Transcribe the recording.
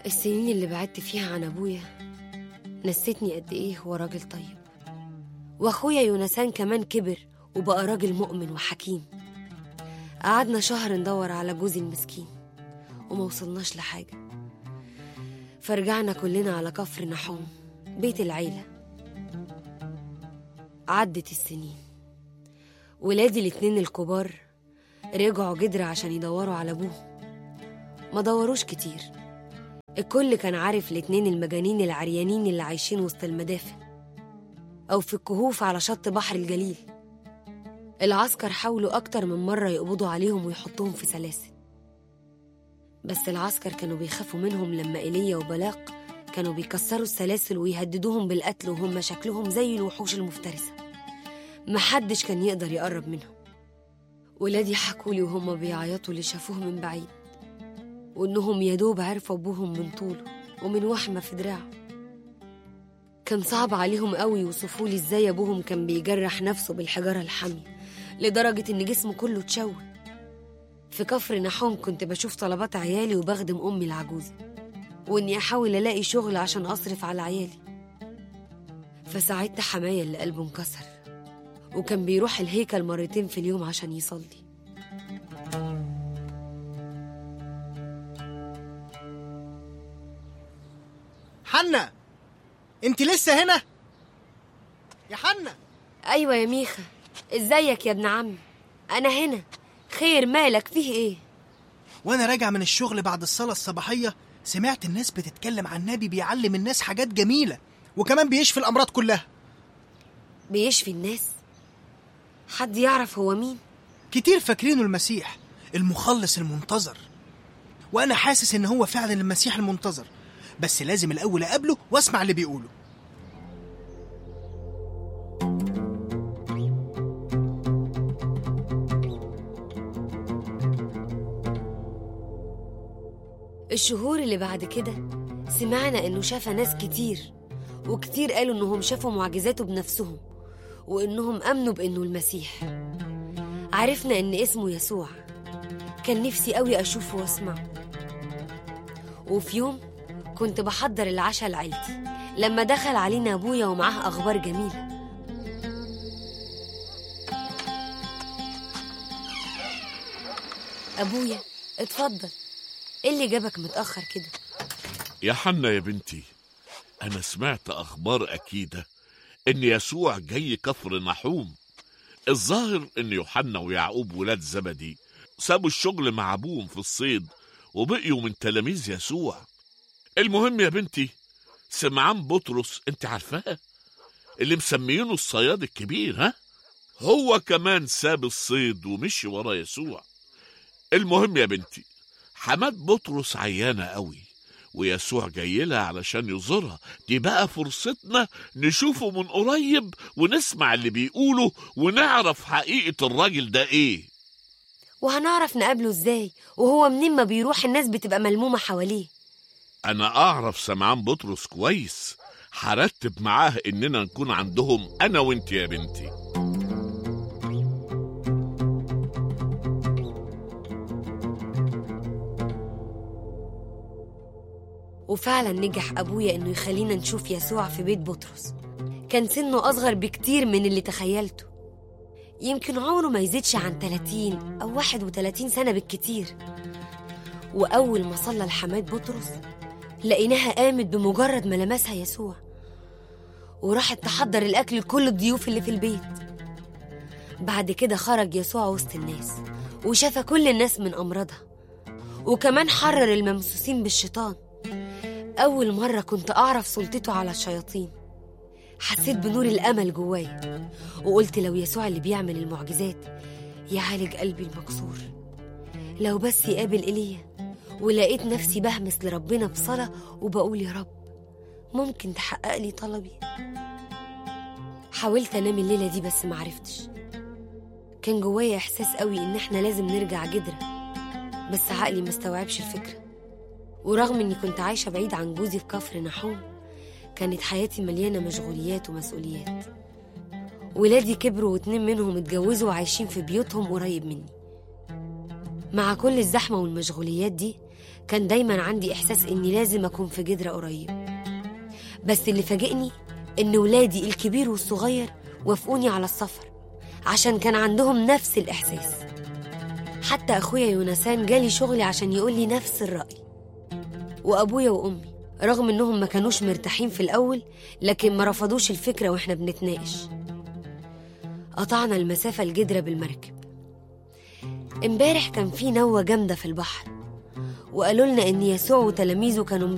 السنين اللي بعدت فيها عن أبويا نسيتني قد إيه هو راجل طيب وأخويا يونسان كمان كبر وبقى راجل مؤمن وحكيم قعدنا شهر ندور على جوزي المسكين وما وصلناش لحاجة فرجعنا كلنا على كفر نحوم بيت العيلة عدت السنين ولادي الاتنين الكبار رجعوا جدر عشان يدوروا على أبوه ما دوروش كتير الكل كان عارف الاتنين المجانين العريانين اللي عايشين وسط المدافن أو في الكهوف على شط بحر الجليل العسكر حاولوا أكتر من مرة يقبضوا عليهم ويحطوهم في سلاسل بس العسكر كانوا بيخافوا منهم لما إيليا وبلاق كانوا بيكسروا السلاسل ويهددوهم بالقتل وهم شكلهم زي الوحوش المفترسة محدش كان يقدر يقرب منهم ولادي حكولي وهم بيعيطوا اللي شافوه من بعيد وإنهم يدوب عرفوا أبوهم من طوله ومن وحمة في دراعه كان صعب عليهم قوي يوصفوا لي ازاي ابوهم كان بيجرح نفسه بالحجاره الحاميه لدرجه ان جسمه كله اتشوه في كفر نحوم كنت بشوف طلبات عيالي وبخدم امي العجوزه واني احاول الاقي شغل عشان اصرف على عيالي فساعدت حماية اللي قلبه انكسر وكان بيروح الهيكل مرتين في اليوم عشان يصلي حنا انت لسه هنا يا حنا ايوه يا ميخا ازيك يا ابن عمي انا هنا خير مالك فيه ايه وانا راجع من الشغل بعد الصلاة الصباحية سمعت الناس بتتكلم عن نبي بيعلم الناس حاجات جميلة وكمان بيشفي الأمراض كلها بيشفي الناس حد يعرف هو مين كتير فاكرينه المسيح المخلص المنتظر وأنا حاسس إن هو فعلا المسيح المنتظر بس لازم الأول أقابله وأسمع اللي بيقوله الشهور اللي بعد كده سمعنا انه شاف ناس كتير وكتير قالوا انهم شافوا معجزاته بنفسهم وانهم امنوا بانه المسيح عرفنا ان اسمه يسوع كان نفسي قوي اشوفه واسمعه وفي يوم كنت بحضر العشاء لعيلتي لما دخل علينا ابويا ومعاه اخبار جميله ابويا اتفضل ايه اللي جابك متاخر كده يا حنا يا بنتي أنا سمعت أخبار أكيدة إن يسوع جاي كفر نحوم الظاهر إن يوحنا ويعقوب ولاد زبدي سابوا الشغل مع أبوهم في الصيد وبقيوا من تلاميذ يسوع المهم يا بنتي سمعان بطرس انت عارفاه اللي مسميينه الصياد الكبير ها هو كمان ساب الصيد ومشي ورا يسوع المهم يا بنتي حماد بطرس عيانة قوي ويسوع جاي لها علشان يزورها دي بقى فرصتنا نشوفه من قريب ونسمع اللي بيقوله ونعرف حقيقة الراجل ده ايه وهنعرف نقابله ازاي وهو منين ما بيروح الناس بتبقى ملمومه حواليه انا اعرف سمعان بطرس كويس هرتب معاه اننا نكون عندهم انا وانت يا بنتي وفعلا نجح أبويا إنه يخلينا نشوف يسوع في بيت بطرس كان سنه أصغر بكتير من اللي تخيلته يمكن عمره ما يزيدش عن 30 أو 31 سنة بالكتير وأول ما صلى لحماد بطرس لقيناها قامت بمجرد ما لمسها يسوع وراحت تحضر الأكل لكل الضيوف اللي في البيت بعد كده خرج يسوع وسط الناس وشفى كل الناس من أمراضها وكمان حرر الممسوسين بالشيطان أول مرة كنت أعرف سلطته على الشياطين حسيت بنور الأمل جوايا وقلت لو يسوع اللي بيعمل المعجزات يعالج قلبي المكسور لو بس يقابل إيليا ولقيت نفسي بهمس لربنا بصلاة وبقول يا رب ممكن تحقق لي طلبي حاولت أنام الليلة دي بس معرفتش كان جوايا إحساس قوي إن إحنا لازم نرجع جدرة بس عقلي مستوعبش الفكرة ورغم إني كنت عايشة بعيد عن جوزي في كفر نحوم كانت حياتي مليانة مشغوليات ومسؤوليات ولادي كبروا واتنين منهم اتجوزوا وعايشين في بيوتهم قريب مني مع كل الزحمة والمشغوليات دي كان دايما عندي إحساس إني لازم أكون في جدرة قريب بس اللي فاجئني إن ولادي الكبير والصغير وافقوني على السفر عشان كان عندهم نفس الإحساس حتى أخويا يونسان جالي شغلي عشان يقولي نفس الرأي وأبويا وأمي رغم إنهم ما كانوش مرتاحين في الأول لكن ما رفضوش الفكرة وإحنا بنتناقش قطعنا المسافة الجدرة بالمركب امبارح كان في نوة جامدة في البحر وقالوا لنا إن يسوع وتلاميذه كانوا